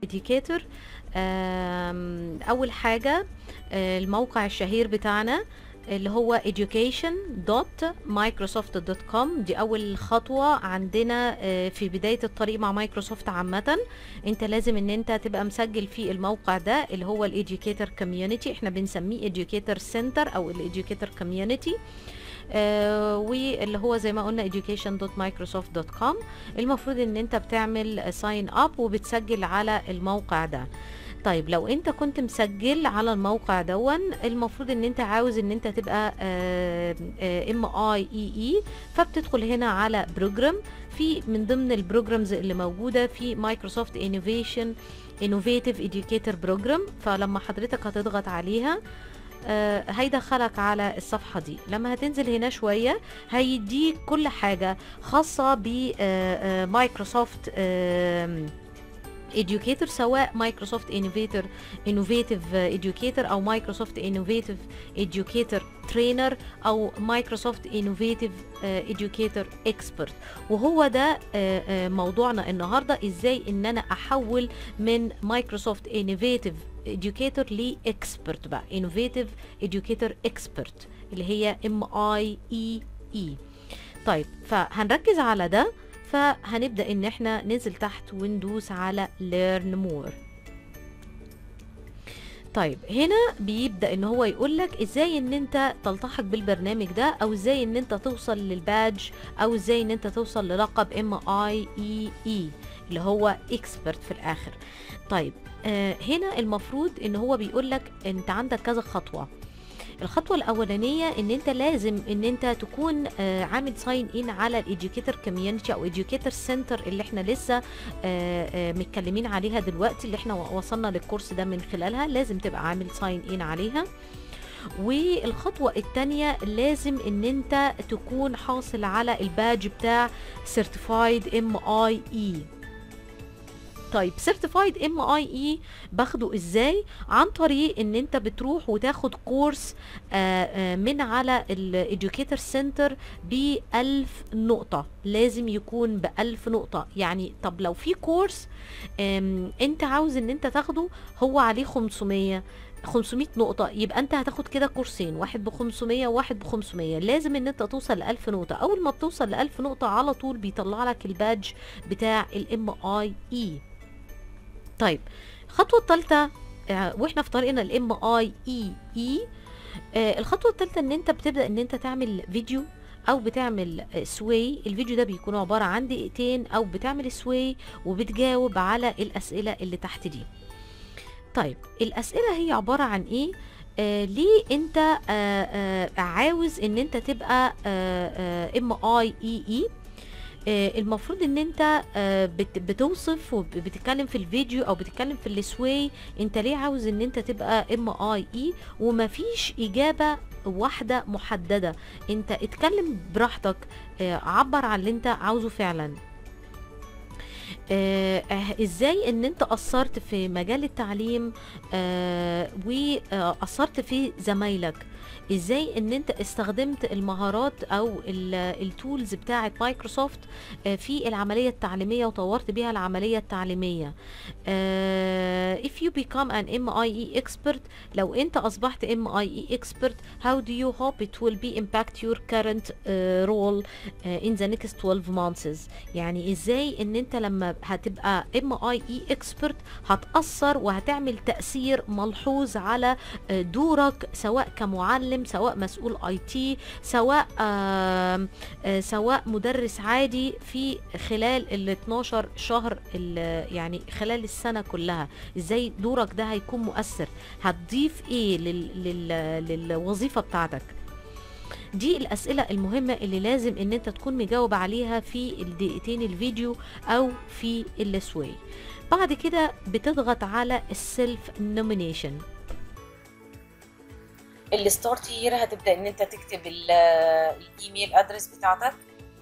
educator آم، اول حاجه آه، الموقع الشهير بتاعنا اللي هو education.microsoft.com دي اول خطوه عندنا آه، في بدايه الطريق مع مايكروسوفت عامه انت لازم ان انت تبقى مسجل في الموقع ده اللي هو الاديوكيتور كوميونتي احنا بنسميه educator center او الاديوكيتور كوميونتي آه واللي هو زي ما قلنا education.microsoft.com المفروض ان انت بتعمل ساين اب وبتسجل على الموقع ده طيب لو انت كنت مسجل على الموقع دون المفروض ان انت عاوز ان انت تبقى ام اي اي اي فبتدخل هنا على بروجرام في من ضمن البروجرامز اللي موجوده في مايكروسوفت انوفيشن انوفيتيف educator بروجرام فلما حضرتك هتضغط عليها آه، هيدخلك على الصفحة دي لما هتنزل هنا شوية هيديك كل حاجة خاصة بمايكروسوفت educator سواء مايكروسوفت انوفيتور انوفيتيف educator او مايكروسوفت انوفيتيف educator trainer او مايكروسوفت انوفيتيف educator expert وهو ده آه، آه، موضوعنا النهارده ازاي ان انا احول من مايكروسوفت انوفيتيف educator لاكسبرت بقى innovative educator expert اللي هي ام اي اي اي طيب فهنركز على ده فهنبدا ان احنا ننزل تحت وندوس على learn more طيب هنا بيبدا ان هو يقول لك ازاي ان انت تلتحق بالبرنامج ده او ازاي ان انت توصل للبادج او ازاي ان انت توصل للقب ام اي اي اي اللي هو اكسبرت في الاخر طيب آه هنا المفروض ان هو بيقول لك انت عندك كذا خطوه الخطوه الاولانيه ان انت لازم ان انت تكون آه عامل ساين ان على الاديوكيتور كوميونتي او educator سنتر اللي احنا لسه آه آه متكلمين عليها دلوقتي اللي احنا وصلنا للكورس ده من خلالها لازم تبقى عامل ساين ان عليها والخطوة التانية لازم ان انت تكون حاصل على الباج بتاع Certified MIE طيب سيرتيفايد ام اي اي باخده ازاي عن طريق ان انت بتروح وتاخد كورس آآ آآ من على الاديوكيتور سنتر ب 1000 نقطه لازم يكون ب 1000 نقطه يعني طب لو في كورس انت عاوز ان انت تاخده هو عليه 500 500 نقطة يبقى انت هتاخد كده كورسين واحد ب 500 وواحد ب 500 لازم ان انت توصل ل 1000 نقطة اول ما بتوصل ل 1000 نقطة على طول بيطلع لك البادج بتاع الام اي اي طيب الخطوة الثالثة آه، واحنا في طريقنا الام اي اي اي الخطوة الثالثة ان انت بتبدأ ان انت تعمل فيديو او بتعمل سوي الفيديو ده بيكون عبارة عن دقيقتين او بتعمل سوي وبتجاوب على الاسئلة اللي تحت دي طيب الاسئلة هي عبارة عن ايه آه ليه انت آه آه عاوز ان انت تبقى ام اي اي اي آه، المفروض ان انت آه، بت- بتوصف وبتتكلم في الفيديو او بتتكلم في السواي انت ليه عاوز ان انت تبقى ام اي اي ومفيش اجابه واحده محدده انت اتكلم براحتك آه، عبر عن اللي انت عاوزه فعلا آه، آه، ازاي ان انت اثرت في مجال التعليم آه، واثرت في زمايلك ازاي ان انت استخدمت المهارات او التولز بتاعه مايكروسوفت آه، في العمليه التعليميه وطورت بيها العمليه التعليميه آه، if you become an MIE expert لو انت اصبحت MIE expert how do you hope it will be impact your current uh, role uh, in the next 12 months يعني ازاي ان انت لما هتبقى MIE expert هتأثر وهتعمل تأثير ملحوظ على آه، دورك سواء كمعلم سواء مسؤول اي تي سواء آم، آه، سواء مدرس عادي في خلال ال 12 شهر ال- يعني خلال السنة كلها ازاي دورك ده هيكون مؤثر هتضيف ايه لل لل للوظيفة بتاعتك دي الأسئلة المهمة اللي لازم ان انت تكون مجاوب عليها في الدقيقتين الفيديو او في السواي بعد كده بتضغط على السيلف نومينيشن الستارت هير هتبدا ان انت تكتب ال- الايميل ادرس بتاعتك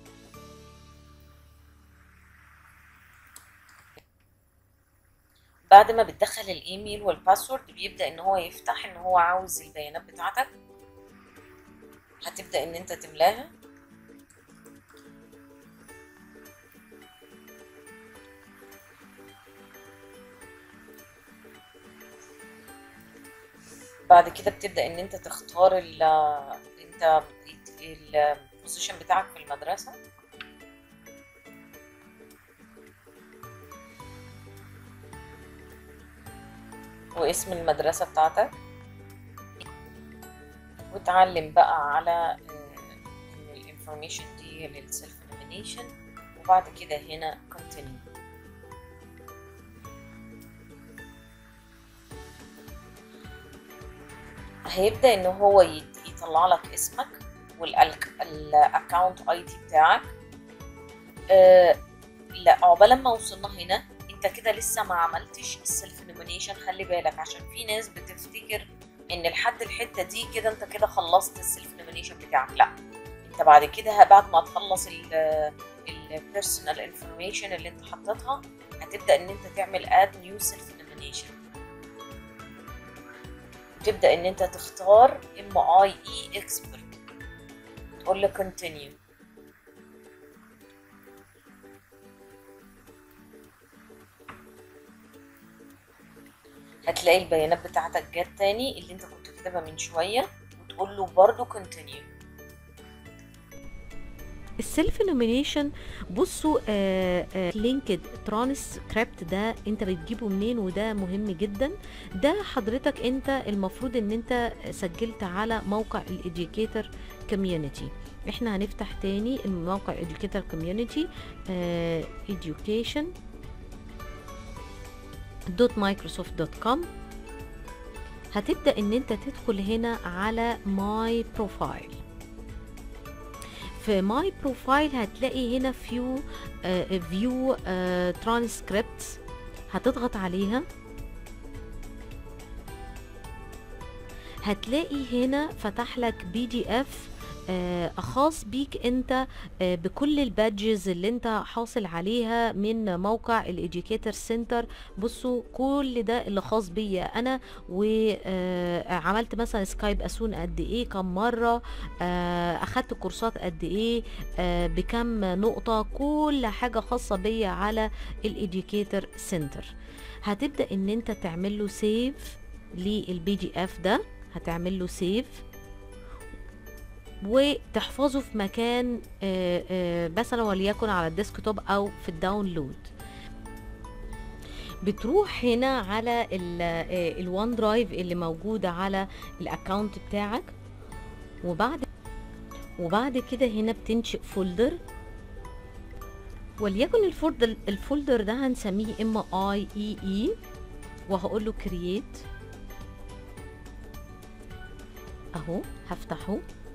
بعد ما بتدخل الايميل والباسورد بيبدا ان هو يفتح ان هو عاوز البيانات بتاعتك هتبدا ان انت تملاها بعد كده بتبدأ ان انت تختار ال انت البوزيشن بتاعك في المدرسة واسم المدرسة بتاعتك وتعلم بقى على الانفورميشن دي للسيلف elimination وبعد كده هنا continue هيبدأ ان هو يطلع لك اسمك والاكونت اي دي بتاعك أه لا عقبال ما وصلنا هنا انت كده لسه ما عملتش السيلف نومينيشن خلي بالك عشان في ناس بتفتكر ان لحد الحته دي كده انت كده خلصت السيلف نومينيشن بتاعك لا انت بعد كده بعد ما تخلص البيرسونال انفورميشن اللي انت حطيتها هتبدا ان انت تعمل اد نيو سيلف نومينيشن وتبدا ان انت تختار ام اي اي اكسبرت تقول له كونتينيو هتلاقي البيانات بتاعتك جت تاني اللي انت كنت كاتبها من شويه وتقول له برضه كونتينيو السيلف نومينيشن بصوا لينكد ترانسكريبت ده انت بتجيبه منين وده مهم جدا ده حضرتك انت المفروض ان انت سجلت على موقع الاديوكيتر كوميونتي احنا هنفتح تاني الموقع educator community uh, education دوت مايكروسوفت دوت كوم هتبدا ان انت تدخل هنا على ماي بروفايل في ماي بروفايل هتلاقي هنا فيو فيو ترانسكريبتس هتضغط عليها هتلاقي هنا فتح لك بي دي اف خاص بيك انت بكل البادجز اللي انت حاصل عليها من موقع الاديوكيتر سنتر بصوا كل ده اللي خاص بيا انا وعملت مثلا سكايب اسون قد ايه كم مره اخدت كورسات قد ايه بكم نقطه كل حاجه خاصه بيا على الاديوكيتر سنتر هتبدا ان انت تعمل له سيف للبي دي اف ده هتعمل له سيف وتحفظه في مكان مثلا وليكن على الديسكتوب او في الداونلود بتروح هنا على الوان درايف اللي موجودة على الاكونت بتاعك وبعد وبعد كده هنا بتنشئ فولدر وليكن الفولدر الفولدر ده هنسميه ام اي اي اي وهقول له كرييت اهو هفتحه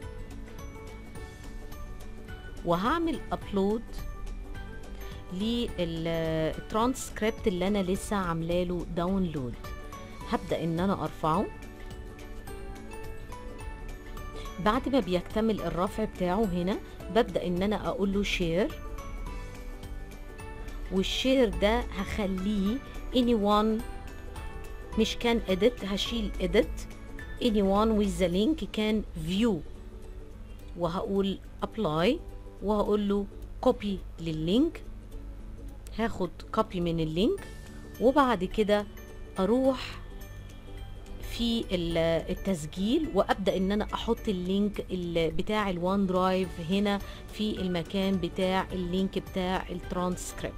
وهعمل ابلود للترانسكريبت اللي انا لسه عامله له داونلود هبدا ان انا ارفعه بعد ما بيكتمل الرفع بتاعه هنا ببدا ان انا اقول له شير والشير ده هخليه anyone مش كان edit هشيل edit anyone with the link can view وهقول apply وهقول له كوبي لللينك هاخد كوبي من اللينك وبعد كده اروح في التسجيل وابدا ان انا احط اللينك بتاع الوان درايف هنا في المكان بتاع اللينك بتاع الترانسكريبت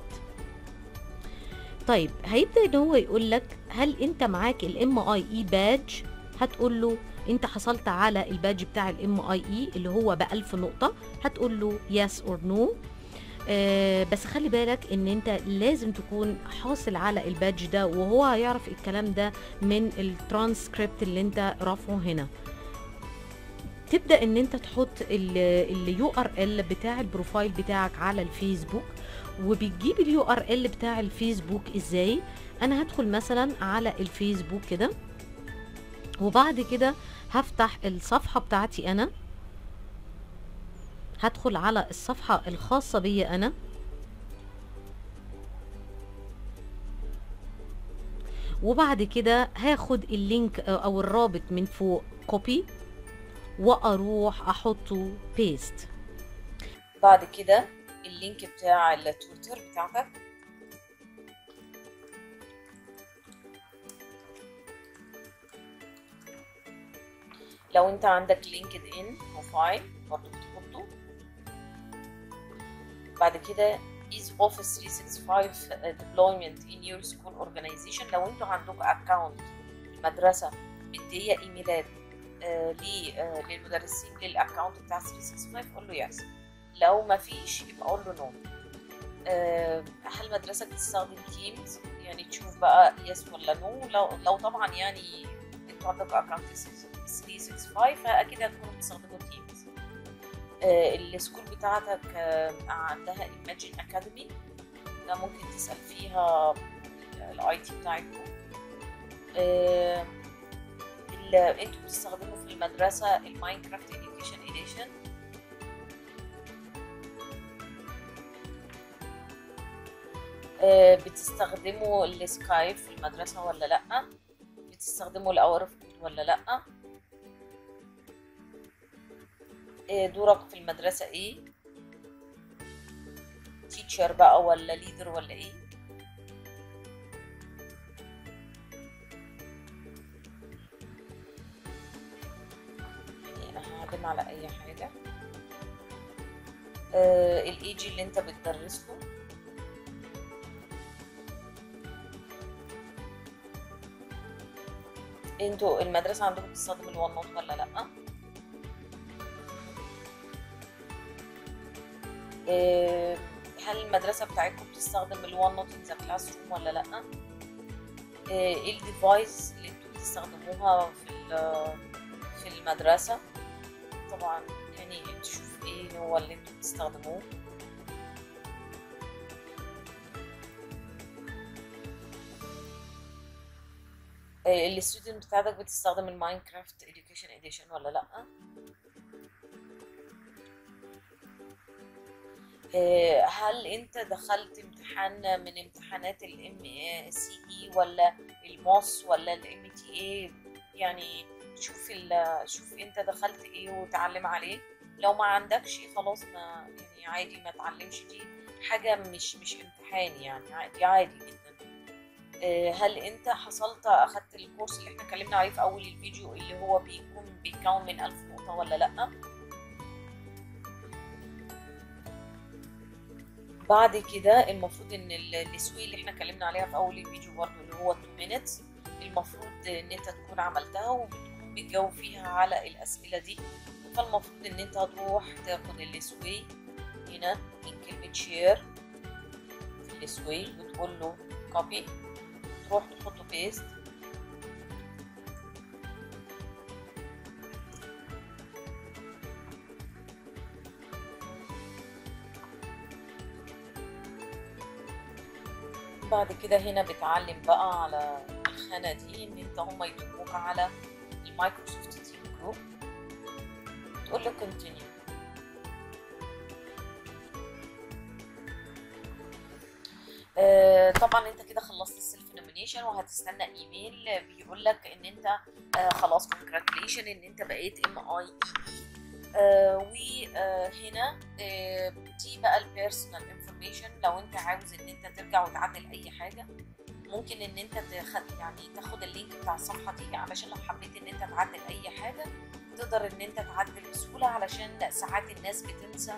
طيب هيبدا ان هو يقول لك هل انت معاك الام اي اي بادج هتقول له انت حصلت على البادج بتاع الام اي اي اللي هو ب 1000 نقطه هتقول له يس اور نو آه بس خلي بالك ان انت لازم تكون حاصل على البادج ده وهو هيعرف الكلام ده من الترانسكريبت اللي انت رافعه هنا تبدا ان انت تحط اليو ار ال بتاع البروفايل بتاعك على الفيسبوك وبتجيب اليو ار ال بتاع الفيسبوك ازاي انا هدخل مثلا على الفيسبوك كده وبعد كده هفتح الصفحة بتاعتي أنا هدخل على الصفحة الخاصة بي أنا وبعد كده هاخد اللينك أو الرابط من فوق كوبي وأروح أحطه بيست بعد كده اللينك بتاع التويتر بتاعتك لو انت عندك لينكد ان بروفايل برضه بتحطه بعد كده is Office 365 deployment in your school organization لو انتوا عندكم اكونت المدرسة مدية ايميلات آه للمدرسين للاكونت بتاع 365 قول له يس لو ما فيش يبقى قول له نو آه هل مدرستك بتستخدم تيمز يعني تشوف بقى يس ولا نو لو لو طبعا يعني انتوا عندكم اكونت 365 فاكيد هتكونوا بتستخدموا تيمز آه السكول بتاعتك آه عندها ايماجين اكاديمي ده ممكن تسال فيها الاي تي بتاعتكم آه انتوا بتستخدموا في المدرسه الماينكرافت اديوكيشن اديشن بتستخدموا السكايب في المدرسة ولا لأ بتستخدموا الأور اوف ولا لأ دورك في المدرسة ايه تيتشر بقى ولا ليدر ولا ايه يعني انا هعلم على اي حاجة الايج اللي انت بتدرس له انتوا المدرسة عندكم بتستخدم الون نوت ولا لأ؟ إيه هل المدرسة بتاعتكم بتستخدم الون نوت ان ذا كلاس روم ولا لأ؟ ايه الديفايس اللي انتوا بتستخدموها في في المدرسة؟ طبعا يعني تشوف ايه هو اللي انتوا بتستخدموه الستودنت بتاعتك بتستخدم الماينكرافت education edition ولا لا هل انت دخلت امتحان من امتحانات الام سي اي ولا الموس ولا الام تي اي يعني شوف شوف انت دخلت ايه وتعلم عليه لو ما عندكش خلاص ما يعني عادي ما تعلمش دي حاجه مش مش امتحان يعني عادي عادي جدا هل انت حصلت اخدت الكورس اللي احنا اتكلمنا عليه في اول الفيديو اللي هو بيكون بيتكون من ألف نقطة ولا لأ بعد كده المفروض ان السوي اللي احنا اتكلمنا عليها في اول الفيديو برضو اللي هو 2 minutes المفروض ان انت تكون عملتها وبتكون بتجاوب فيها على الاسئلة دي فالمفروض ان انت هتروح تاخد السوي هنا من كلمة شير في السوي وتقول له كوبي تروح تحطه بيست بعد كده هنا بتعلم بقى على الخانة دي ان انت هما يضيفوك على المايكروسوفت تيم جروب تقول له continue آه طبعا انت كده خلصت السيلف نومينيشن وهتستنى ايميل بيقول لك ان انت آه خلاص كونجراتيليشن ان انت بقيت ام اي اي وهنا آه دي بقى البيرسونال انفورميشن لو انت عاوز ان انت ترجع وتعدل اي حاجه ممكن ان انت تاخد يعني تاخد اللينك بتاع الصفحه دي علشان لو حبيت ان انت تعدل اي حاجه تقدر ان انت تعدل بسهوله علشان ساعات الناس بتنسى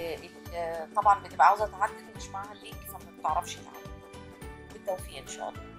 طبعا بتبقى عاوزه تعدل مش معاها اللينك فما بتعرفش تعدل بالتوفيق ان شاء الله